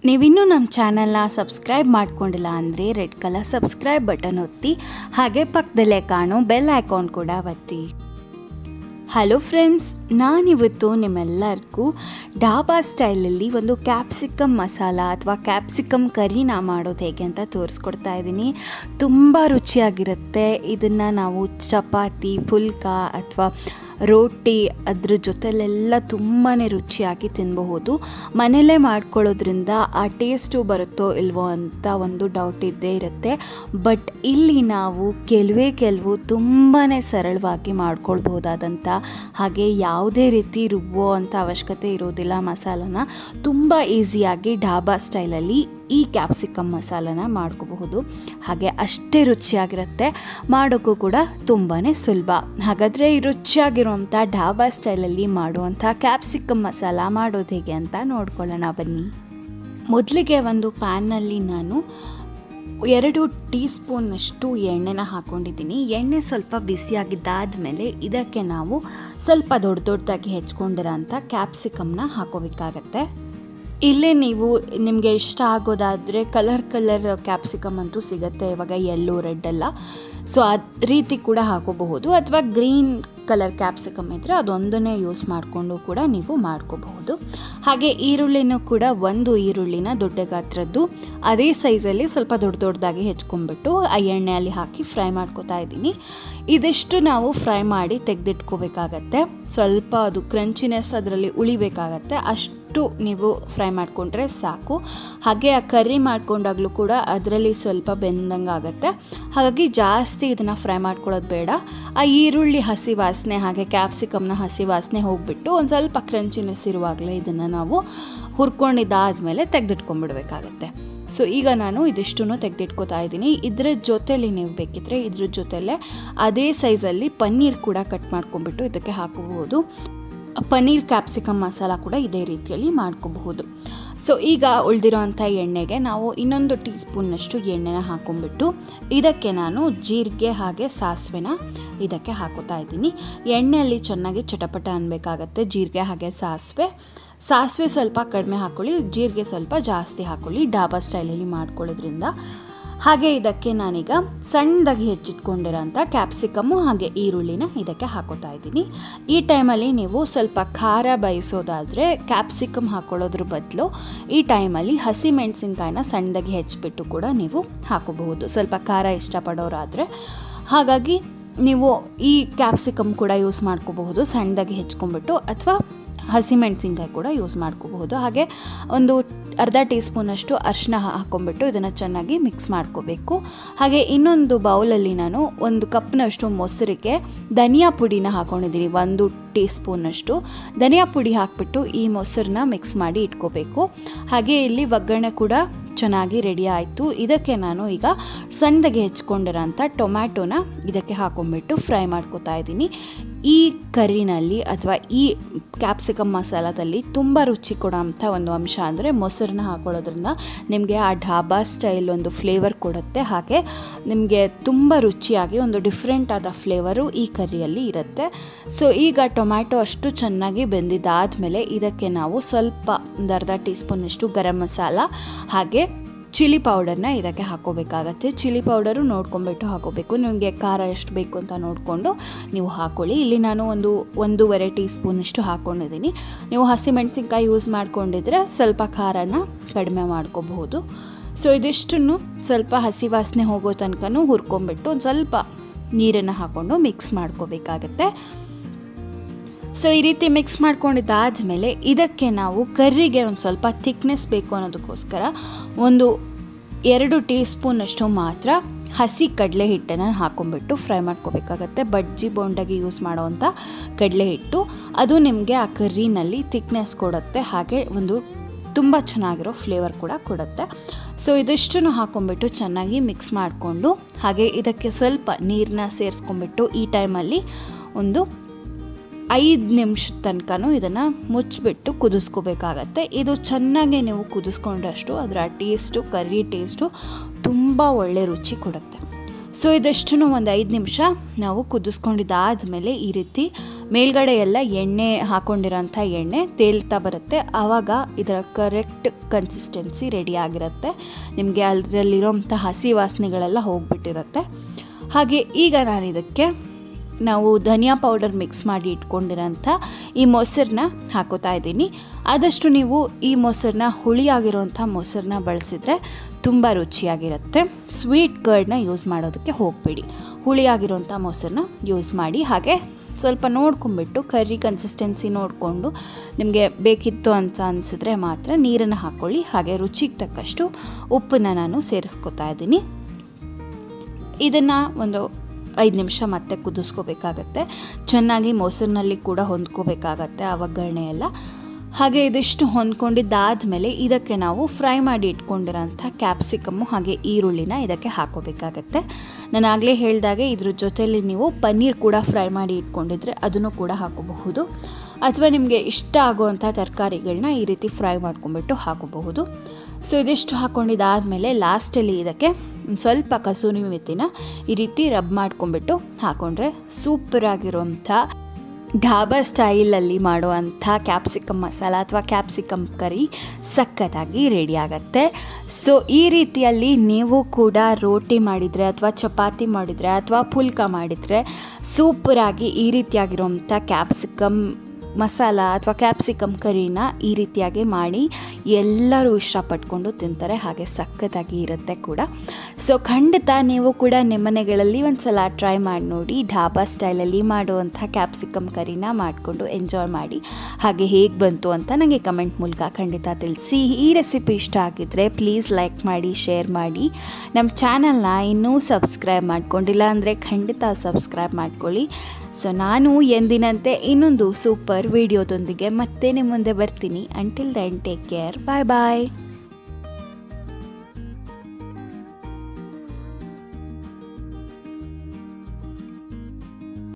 ನೀವಿನ್ನೂ ನಮ್ಮ ಚಾನಲ್ನ ಸಬ್ಸ್ಕ್ರೈಬ್ ಮಾಡ್ಕೊಂಡಿಲ್ಲ ಅಂದರೆ ರೆಡ್ ಕಲರ್ ಸಬ್ಸ್ಕ್ರೈಬ್ ಬಟನ್ ಒತ್ತಿ ಹಾಗೆ ಪಕ್ಕದಲ್ಲೇ ಕಾಣೋ ಬೆಲ್ ಐಕಾನ್ ಕೂಡ ಒತ್ತಿ ಹಲೋ ಫ್ರೆಂಡ್ಸ್ ನಾನಿವತ್ತು ನಿಮ್ಮೆಲ್ಲರಿಗೂ ಡಾಬಾ ಸ್ಟೈಲಲ್ಲಿ ಒಂದು ಕ್ಯಾಪ್ಸಿಕಮ್ ಮಸಾಲ ಅಥವಾ ಕ್ಯಾಪ್ಸಿಕಮ್ ಕರಿನ ಮಾಡೋದು ಹೇಗೆ ಅಂತ ತೋರಿಸ್ಕೊಡ್ತಾ ಇದ್ದೀನಿ ತುಂಬ ರುಚಿಯಾಗಿರುತ್ತೆ ಇದನ್ನು ನಾವು ಚಪಾತಿ ಪುಲ್ಕ ಅಥವಾ ರೋಟಿ ಅದ್ರ ಜೊತೆಲೆಲ್ಲ ತುಂಬಾ ರುಚಿಯಾಗಿ ತಿನ್ನಬಹುದು ಮನೆಯಲ್ಲೇ ಮಾಡ್ಕೊಳ್ಳೋದ್ರಿಂದ ಆ ಟೇಸ್ಟು ಬರುತ್ತೋ ಇಲ್ವೋ ಅಂತ ಒಂದು ಡೌಟ್ ಇದ್ದೇ ಇರುತ್ತೆ ಬಟ್ ಇಲ್ಲಿ ನಾವು ಕೆಲವೇ ಕೆಲವು ತುಂಬಾ ಸರಳವಾಗಿ ಮಾಡ್ಕೊಳ್ಬಹುದಾದಂಥ ಹಾಗೆ ಯಾವುದೇ ರೀತಿ ರುಬ್ಬೋ ಅಂಥ ಅವಶ್ಯಕತೆ ಇರೋದಿಲ್ಲ ಮಸಾಲನ ತುಂಬ ಈಸಿಯಾಗಿ ಢಾಬಾ ಸ್ಟೈಲಲ್ಲಿ ಈ ಕ್ಯಾಪ್ಸಿಕಮ್ ಮಸಾಲನ ಮಾಡ್ಕೋಬಹುದು ಹಾಗೆ ಅಷ್ಟೇ ರುಚಿಯಾಗಿರುತ್ತೆ ಮಾಡೋಕ್ಕೂ ಕೂಡ ತುಂಬಾ ಸುಲಭ ಹಾಗಾದರೆ ಈ ರುಚಿಯಾಗಿರುವಂಥ ಢಾಬಾ ಸ್ಟೈಲಲ್ಲಿ ಮಾಡುವಂಥ ಕ್ಯಾಪ್ಸಿಕಮ್ ಮಸಾಲ ಮಾಡೋದು ಹೇಗೆ ಅಂತ ನೋಡ್ಕೊಳ್ಳೋಣ ಬನ್ನಿ ಮೊದಲಿಗೆ ಒಂದು ಪ್ಯಾನ್ನಲ್ಲಿ ನಾನು ಎರಡು ಟೀ ಸ್ಪೂನ್ನಷ್ಟು ಎಣ್ಣೆನ ಹಾಕ್ಕೊಂಡಿದ್ದೀನಿ ಎಣ್ಣೆ ಸ್ವಲ್ಪ ಬಿಸಿಯಾಗಿದ್ದಾದಮೇಲೆ ಇದಕ್ಕೆ ನಾವು ಸ್ವಲ್ಪ ದೊಡ್ಡ ದೊಡ್ಡದಾಗಿ ಹೆಚ್ಕೊಂಡಿರೋಂಥ ಕ್ಯಾಪ್ಸಿಕಮ್ನ ಹಾಕೋಬೇಕಾಗತ್ತೆ ಇಲ್ಲೇ ನೀವು ನಿಮಗೆ ಇಷ್ಟ ಆಗೋದಾದರೆ ಕಲರ್ ಕಲರ್ ಕ್ಯಾಪ್ಸಿಕಮ್ ಅಂತೂ ಸಿಗುತ್ತೆ ಇವಾಗ ಯೆಲ್ಲೋ ರೆಡ್ ಎಲ್ಲ ಸೊ ಆ ರೀತಿ ಕೂಡ ಹಾಕೋಬಹುದು ಅಥವಾ ಗ್ರೀನ್ ಕಲರ್ ಕ್ಯಾಪ್ಸಿಕಮ್ ಇದ್ದರೆ ಅದೊಂದನ್ನೇ ಯೂಸ್ ಮಾಡಿಕೊಂಡು ಕೂಡ ನೀವು ಮಾಡ್ಕೋಬಹುದು ಹಾಗೆ ಈರುಳ್ಳಿನೂ ಕೂಡ ಒಂದು ಈರುಳ್ಳಿನ ದೊಡ್ಡ ಗಾತ್ರದ್ದು ಅದೇ ಸೈಜಲ್ಲಿ ಸ್ವಲ್ಪ ದೊಡ್ಡ ದೊಡ್ಡದಾಗಿ ಹೆಚ್ಕೊಂಡ್ಬಿಟ್ಟು ಆ ಎಣ್ಣೆಯಲ್ಲಿ ಹಾಕಿ ಫ್ರೈ ಮಾಡ್ಕೋತಾ ಇದ್ದೀನಿ ಇದಿಷ್ಟು ನಾವು ಫ್ರೈ ಮಾಡಿ ತೆಗೆದಿಟ್ಕೋಬೇಕಾಗತ್ತೆ ಸ್ವಲ್ಪ ಅದು ಕ್ರಂಚಿನೆಸ್ ಅದರಲ್ಲಿ ಉಳಿಬೇಕಾಗತ್ತೆ ಅಷ್ಟು ನೀವು ಫ್ರೈ ಮಾಡಿಕೊಂಡ್ರೆ ಸಾಕು ಹಾಗೆ ಆ ಕರ್ರಿ ಮಾಡ್ಕೊಂಡಾಗಲೂ ಕೂಡ ಅದರಲ್ಲಿ ಸ್ವಲ್ಪ ಬೆಂದಂಗೆ ಆಗುತ್ತೆ ಹಾಗಾಗಿ ಜಾಸ್ತಿ ಇದನ್ನು ಫ್ರೈ ಮಾಡ್ಕೊಳ್ಳೋದು ಬೇಡ ಆ ಈರುಳ್ಳಿ ಹಸಿ ವಾಸನೆ ಹಾಗೆ ಕ್ಯಾಪ್ಸಿಕಮ್ನ ಹಸಿ ವಾಸನೆ ಹೋಗಿಬಿಟ್ಟು ಒಂದು ಸ್ವಲ್ಪ ಕ್ರಂಚಿನೆಸ್ ಇರುವಾಗಲೇ ಇದನ್ನು ನಾವು ಹುರ್ಕೊಂಡಿದ್ದಾದಮೇಲೆ ತೆಗೆದಿಟ್ಕೊಂಡ್ಬಿಡ್ಬೇಕಾಗತ್ತೆ ಸೊ ಈಗ ನಾನು ಇದಿಷ್ಟನ್ನು ತೆಗೆದಿಟ್ಕೋತಾ ಇದ್ದೀನಿ ಇದರ ಜೊತೆಲಿ ನೀವು ಬೇಕಿದ್ರೆ ಇದ್ರ ಜೊತೆಲೇ ಅದೇ ಸೈಜಲ್ಲಿ ಪನ್ನೀರ್ ಕೂಡ ಕಟ್ ಮಾಡ್ಕೊಂಡ್ಬಿಟ್ಟು ಇದಕ್ಕೆ ಹಾಕಬಹುದು ಪನ್ನೀರ್ ಕ್ಯಾಪ್ಸಿಕಮ್ ಮಸಾಲ ಕೂಡ ಇದೇ ರೀತಿಯಲ್ಲಿ ಮಾಡ್ಕೋಬಹುದು ಸೊ ಈಗ ಉಳಿದಿರೋಂಥ ಎಣ್ಣೆಗೆ ನಾವು ಇನ್ನೊಂದು ಟೀ ಸ್ಪೂನ್ನಷ್ಟು ಎಣ್ಣೆನ ಹಾಕೊಂಡ್ಬಿಟ್ಟು ಇದಕ್ಕೆ ನಾನು ಜೀರಿಗೆ ಹಾಗೆ ಸಾಸಿವೆನ ಇದಕ್ಕೆ ಹಾಕೋತಾ ಇದ್ದೀನಿ ಎಣ್ಣೆಯಲ್ಲಿ ಚೆನ್ನಾಗಿ ಚಟಪಟ ಅನ್ಬೇಕಾಗತ್ತೆ ಜೀರಿಗೆ ಹಾಗೆ ಸಾಸಿವೆ ಸಾಸಿವೆ ಸ್ವಲ್ಪ ಕಡಿಮೆ ಹಾಕ್ಕೊಳ್ಳಿ ಜೀರಿಗೆ ಸ್ವಲ್ಪ ಜಾಸ್ತಿ ಹಾಕ್ಕೊಳ್ಳಿ ಡಾಬಾ ಸ್ಟೈಲಲ್ಲಿ ಮಾಡ್ಕೊಳ್ಳೋದ್ರಿಂದ ಹಾಗೆ ಇದಕ್ಕೆ ನಾನೀಗ ಸಣ್ಣದಾಗಿ ಹೆಚ್ಚಿಟ್ಕೊಂಡಿರೋಂಥ ಕ್ಯಾಪ್ಸಿಕಮ್ಮು ಹಾಗೆ ಈರುಳ್ಳಿನ ಇದಕ್ಕೆ ಹಾಕೋತಾ ಇದ್ದೀನಿ ಈ ಟೈಮಲ್ಲಿ ನೀವು ಸ್ವಲ್ಪ ಖಾರ ಬಯಸೋದಾದರೆ ಕ್ಯಾಪ್ಸಿಕಮ್ ಹಾಕೊಳ್ಳೋದ್ರ ಬದಲು ಈ ಟೈಮಲ್ಲಿ ಹಸಿ ಮೆಣಸಿನ್ಕಾಯಿನ ಸಣ್ಣದಾಗಿ ಹೆಚ್ಚಿಬಿಟ್ಟು ಕೂಡ ನೀವು ಹಾಕೋಬಹುದು ಸ್ವಲ್ಪ ಖಾರ ಇಷ್ಟಪಡೋರಾದರೆ ಹಾಗಾಗಿ ನೀವು ಈ ಕ್ಯಾಪ್ಸಿಕಮ್ ಕೂಡ ಯೂಸ್ ಮಾಡ್ಕೋಬಹುದು ಸಣ್ಣದಾಗಿ ಹೆಚ್ಕೊಂಡ್ಬಿಟ್ಟು ಅಥವಾ ಹಸಿಮೆಣಸಿನ್ಕಾಯಿ ಕೂಡ ಯೂಸ್ ಮಾಡ್ಕೋಬಹುದು ಹಾಗೆ ಒಂದು ಅರ್ಧ ಟೀ ಸ್ಪೂನಷ್ಟು ಅರಿಶಿನ ಹಾಕ್ಕೊಂಬಿಟ್ಟು ಇದನ್ನು ಚೆನ್ನಾಗಿ ಮಿಕ್ಸ್ ಮಾಡ್ಕೋಬೇಕು ಹಾಗೆ ಇನ್ನೊಂದು ಬೌಲಲ್ಲಿ ನಾನು ಒಂದು ಕಪ್ನಷ್ಟು ಮೊಸರಿಗೆ ಧನಿಯಾ ಪುಡಿನ ಹಾಕ್ಕೊಂಡಿದ್ದೀನಿ ಒಂದು ಟೀ ಸ್ಪೂನಷ್ಟು ಧನಿಯಾ ಪುಡಿ ಹಾಕ್ಬಿಟ್ಟು ಈ ಮೊಸರನ್ನ ಮಿಕ್ಸ್ ಮಾಡಿ ಇಟ್ಕೋಬೇಕು ಹಾಗೆ ಇಲ್ಲಿ ಒಗ್ಗರಣೆ ಕೂಡ ಚೆನ್ನಾಗಿ ರೆಡಿ ಆಯಿತು ಇದಕ್ಕೆ ನಾನು ಈಗ ಸಣ್ಣದಾಗಿ ಹೆಚ್ಕೊಂಡಿರೋಂಥ ಟೊಮ್ಯಾಟೊನ ಇದಕ್ಕೆ ಹಾಕೊಂಡ್ಬಿಟ್ಟು ಫ್ರೈ ಮಾಡ್ಕೋತಾ ಇದ್ದೀನಿ ಈ ಕರಿನಲ್ಲಿ ಅಥವಾ ಈ ಕ್ಯಾಪ್ಸಿಕಮ್ ಮಸಾಲದಲ್ಲಿ ತುಂಬ ರುಚಿ ಕೊಡೋಂಥ ಒಂದು ಅಂಶ ಅಂದರೆ ಮೊಸರನ್ನ ಹಾಕೊಳ್ಳೋದ್ರಿಂದ ನಿಮಗೆ ಆ ಢಾಬಾ ಸ್ಟೈಲ್ ಒಂದು ಫ್ಲೇವರ್ ಕೊಡುತ್ತೆ ಹಾಗೆ ನಿಮಗೆ ತುಂಬ ರುಚಿಯಾಗಿ ಒಂದು ಡಿಫ್ರೆಂಟ್ ಆದ ಫ್ಲೇವರು ಈ ಕರಿಯಲ್ಲಿ ಇರುತ್ತೆ ಸೊ ಈಗ ಟೊಮ್ಯಾಟೊ ಅಷ್ಟು ಚೆನ್ನಾಗಿ ಬೆಂದಿದ್ದಾದಮೇಲೆ ಇದಕ್ಕೆ ನಾವು ಸ್ವಲ್ಪ ಒಂದು ಅರ್ಧ ಟೀ ಸ್ಪೂನಷ್ಟು ಗರಂ ಮಸಾಲ ಹಾಗೆ ಚಿಲ್ಲಿ ಪೌಡರ್ನ ಇದಕ್ಕೆ ಹಾಕೋಬೇಕಾಗತ್ತೆ ಚಿಲ್ಲಿ ಪೌಡರು ನೋಡ್ಕೊಂಬಿಟ್ಟು ಹಾಕೋಬೇಕು ನಿಮಗೆ ಖಾರ ಎಷ್ಟು ಬೇಕು ಅಂತ ನೋಡಿಕೊಂಡು ನೀವು ಹಾಕ್ಕೊಳ್ಳಿ ಇಲ್ಲಿ ನಾನು ಒಂದು ಒಂದೂವರೆ ಟೀ ಸ್ಪೂನಷ್ಟು ಹಾಕ್ಕೊಂಡಿದ್ದೀನಿ ನೀವು ಹಸಿಮೆಣಸಿನ್ಕಾಯಿ ಯೂಸ್ ಮಾಡ್ಕೊಂಡಿದ್ರೆ ಸ್ವಲ್ಪ ಖಾರನ ಕಡಿಮೆ ಮಾಡ್ಕೋಬಹುದು ಸೊ ಇದಿಷ್ಟನ್ನು ಸ್ವಲ್ಪ ಹಸಿ ವಾಸನೆ ಹೋಗೋ ತನಕನೂ ಹುರ್ಕೊಂಬಿಟ್ಟು ಒಂದು ಸ್ವಲ್ಪ ನೀರನ್ನು ಹಾಕ್ಕೊಂಡು ಮಿಕ್ಸ್ ಮಾಡ್ಕೋಬೇಕಾಗತ್ತೆ ಸೊ ಈ ರೀತಿ ಮಿಕ್ಸ್ ಮಾಡ್ಕೊಂಡಿದ್ದಾದಮೇಲೆ ಇದಕ್ಕೆ ನಾವು ಕರ್ರಿಗೆ ಒಂದು ಸ್ವಲ್ಪ ಥಿಕ್ನೆಸ್ ಬೇಕು ಅನ್ನೋದಕ್ಕೋಸ್ಕರ ಒಂದು ಎರಡು ಟೀ ಸ್ಪೂನಷ್ಟು ಮಾತ್ರ ಹಸಿ ಕಡಲೆ ಹಿಟ್ಟನ್ನು ಹಾಕೊಂಡ್ಬಿಟ್ಟು ಫ್ರೈ ಮಾಡ್ಕೋಬೇಕಾಗತ್ತೆ ಬಜ್ಜಿ ಬೋಂಡಾಗಿ ಯೂಸ್ ಮಾಡೋವಂಥ ಕಡಲೆ ಹಿಟ್ಟು ಅದು ನಿಮಗೆ ಆ ಕರ್ರಿನಲ್ಲಿ ಥಿಕ್ನೆಸ್ ಕೊಡುತ್ತೆ ಹಾಗೆ ಒಂದು ತುಂಬ ಚೆನ್ನಾಗಿರೋ ಫ್ಲೇವರ್ ಕೂಡ ಕೊಡುತ್ತೆ ಸೊ ಇದಿಷ್ಟನ್ನು ಹಾಕೊಂಡ್ಬಿಟ್ಟು ಚೆನ್ನಾಗಿ ಮಿಕ್ಸ್ ಮಾಡಿಕೊಂಡು ಹಾಗೆ ಇದಕ್ಕೆ ಸ್ವಲ್ಪ ನೀರನ್ನ ಸೇರಿಸ್ಕೊಂಡ್ಬಿಟ್ಟು ಈ ಟೈಮಲ್ಲಿ ಒಂದು ಐದು ನಿಮಿಷದ ತನಕನೂ ಇದನ್ನು ಮುಚ್ಚಿಬಿಟ್ಟು ಕುದಿಸ್ಕೋಬೇಕಾಗತ್ತೆ ಇದು ಚೆನ್ನಾಗಿ ನೀವು ಕುದಿಸ್ಕೊಂಡಷ್ಟು ಅದರ ಟೇಸ್ಟು ಕರ್ರಿ ಟೇಸ್ಟು ತುಂಬ ಒಳ್ಳೆ ರುಚಿ ಕೊಡುತ್ತೆ ಸೊ ಇದಷ್ಟು ಒಂದು ಐದು ನಿಮಿಷ ನಾವು ಕುದಿಸ್ಕೊಂಡಿದ್ದಾದಮೇಲೆ ಈ ರೀತಿ ಮೇಲ್ಗಡೆ ಎಲ್ಲ ಎಣ್ಣೆ ಹಾಕ್ಕೊಂಡಿರೋಂಥ ಎಣ್ಣೆ ತೇಲ್ತಾ ಬರುತ್ತೆ ಆವಾಗ ಇದರ ಕರೆಕ್ಟ್ ಕನ್ಸಿಸ್ಟೆನ್ಸಿ ರೆಡಿ ಆಗಿರುತ್ತೆ ನಿಮಗೆ ಅದರಲ್ಲಿರೋಂಥ ಹಸಿ ವಾಸನೆಗಳೆಲ್ಲ ಹೋಗ್ಬಿಟ್ಟಿರುತ್ತೆ ಹಾಗೆ ಈಗ ನಾನು ಇದಕ್ಕೆ ನಾವು ಧನಿಯಾ ಪೌಡರ್ ಮಿಕ್ಸ್ ಮಾಡಿ ಇಟ್ಕೊಂಡಿರೋಂಥ ಈ ಮೊಸರನ್ನ ಹಾಕೋತಾ ಇದ್ದೀನಿ ಆದಷ್ಟು ನೀವು ಈ ಮೊಸರನ್ನ ಹುಳಿಯಾಗಿರೋಂಥ ಮೊಸರನ್ನ ಬಳಸಿದರೆ ತುಂಬ ರುಚಿಯಾಗಿರುತ್ತೆ ಸ್ವೀಟ್ ಕರ್ಡ್ನ ಯೂಸ್ ಮಾಡೋದಕ್ಕೆ ಹೋಗಬೇಡಿ ಹುಳಿಯಾಗಿರೋಂಥ ಮೊಸರನ್ನ ಯೂಸ್ ಮಾಡಿ ಹಾಗೆ ಸ್ವಲ್ಪ ನೋಡ್ಕೊಂಬಿಟ್ಟು ಕರ್ರಿ ಕನ್ಸಿಸ್ಟೆನ್ಸಿ ನೋಡಿಕೊಂಡು ನಿಮಗೆ ಬೇಕಿತ್ತು ಅಂತ ಅನಿಸಿದ್ರೆ ಮಾತ್ರ ನೀರನ್ನು ಹಾಕ್ಕೊಳ್ಳಿ ಹಾಗೆ ರುಚಿಗೆ ತಕ್ಕಷ್ಟು ಉಪ್ಪನ್ನು ನಾನು ಸೇರಿಸ್ಕೊತಾ ಇದ್ದೀನಿ ಇದನ್ನು ಒಂದು ಐದು ನಿಮಿಷ ಮತ್ತೆ ಕುದಿಸ್ಕೋಬೇಕಾಗತ್ತೆ ಚೆನ್ನಾಗಿ ಮೊಸರಿನಲ್ಲಿ ಕೂಡ ಹೊಂದ್ಕೋಬೇಕಾಗತ್ತೆ ಆ ಒಗ್ಗರಣೆ ಎಲ್ಲ ಹಾಗೆ ಇದಿಷ್ಟು ಹೊಂದ್ಕೊಂಡಿದ್ದಾದಮೇಲೆ ಇದಕ್ಕೆ ನಾವು ಫ್ರೈ ಮಾಡಿ ಇಟ್ಕೊಂಡಿರೋಂಥ ಕ್ಯಾಪ್ಸಿಕಮ್ಮು ಹಾಗೆ ಈರುಳ್ಳಿನ ಇದಕ್ಕೆ ಹಾಕೋಬೇಕಾಗತ್ತೆ ನಾನು ಆಗಲೇ ಹೇಳಿದಾಗೆ ಇದ್ರ ಜೊತೆಯಲ್ಲಿ ನೀವು ಪನ್ನೀರ್ ಕೂಡ ಫ್ರೈ ಮಾಡಿ ಇಟ್ಕೊಂಡಿದ್ರೆ ಅದನ್ನು ಕೂಡ ಹಾಕೋಬಹುದು ಅಥವಾ ನಿಮಗೆ ಇಷ್ಟ ಆಗುವಂಥ ತರಕಾರಿಗಳನ್ನ ಈ ರೀತಿ ಫ್ರೈ ಮಾಡ್ಕೊಂಬಿಟ್ಟು ಹಾಕೋಬಹುದು ಸೊ ಇದಿಷ್ಟು ಹಾಕ್ಕೊಂಡಿದ್ದಾದಮೇಲೆ ಲಾಸ್ಟಲ್ಲಿ ಇದಕ್ಕೆ ಒಂದು ಸ್ವಲ್ಪ ಕಸೂರಿ ಮೆತ್ತಿನ ಈ ರೀತಿ ರಬ್ ಮಾಡ್ಕೊಂಬಿಟ್ಟು ಹಾಕೊಂಡ್ರೆ ಸೂಪರಾಗಿರೋಂಥ ಢಾಬಾ ಸ್ಟೈಲಲ್ಲಿ ಮಾಡುವಂಥ ಕ್ಯಾಪ್ಸಿಕಮ್ ಮಸಾಲ ಅಥವಾ ಕ್ಯಾಪ್ಸಿಕಮ್ ಕರಿ ಸಖತ್ತಾಗಿ ರೆಡಿ ಆಗುತ್ತೆ ಸೊ ಈ ರೀತಿಯಲ್ಲಿ ನೀವು ಕೂಡ ರೋಟಿ ಮಾಡಿದರೆ ಅಥವಾ ಚಪಾತಿ ಮಾಡಿದರೆ ಅಥವಾ ಪುಲ್ಕ ಮಾಡಿದರೆ ಸೂಪರಾಗಿ ಈ ರೀತಿಯಾಗಿರೋಂಥ ಕ್ಯಾಪ್ಸಿಕಮ್ ಮಸಾಲ ಅಥವಾ ಕ್ಯಾಪ್ಸಿಕಮ್ ಕರಿನ ಈ ರೀತಿಯಾಗಿ ಮಾಡಿ ಎಲ್ಲರೂ ಇಷ್ಟಪಟ್ಕೊಂಡು ತಿಂತಾರೆ ಹಾಗೆ ಸಖತ್ತಾಗಿ ಇರುತ್ತೆ ಕೂಡ ಸೊ ಖಂಡಿತ ನೀವು ಕೂಡ ನಿಮ್ಮನೆಗಳಲ್ಲಿ ಒಂದು ಸಲ ಟ್ರೈ ಮಾಡಿ ನೋಡಿ ಢಾಬಾ ಸ್ಟೈಲಲ್ಲಿ ಮಾಡುವಂಥ ಕ್ಯಾಪ್ಸಿಕಮ್ ಕರಿನ ಮಾಡಿಕೊಂಡು ಎಂಜಾಯ್ ಮಾಡಿ ಹಾಗೆ ಹೇಗೆ ಬಂತು ಅಂತ ನನಗೆ ಕಮೆಂಟ್ ಮೂಲಕ ಖಂಡಿತ ತಿಳಿಸಿ ಈ ರೆಸಿಪಿ ಇಷ್ಟ ಆಗಿದ್ದರೆ ಪ್ಲೀಸ್ ಲೈಕ್ ಮಾಡಿ ಶೇರ್ ಮಾಡಿ ನಮ್ಮ ಚಾನಲ್ನ ಇನ್ನೂ ಸಬ್ಸ್ಕ್ರೈಬ್ ಮಾಡ್ಕೊಂಡಿಲ್ಲ ಅಂದರೆ ಖಂಡಿತ ಸಬ್ಸ್ಕ್ರೈಬ್ ಮಾಡ್ಕೊಳ್ಳಿ ಸೊ ನಾನು ಎಂದಿನಂತೆ ಇನ್ನೊಂದು ಸೂಪರ್ ವಿಡಿಯೋದೊಂದಿಗೆ ಮತ್ತೆ ನಿಮ್ಮ ಮುಂದೆ ಬರ್ತೀನಿ until then take care bye ಬಾಯ್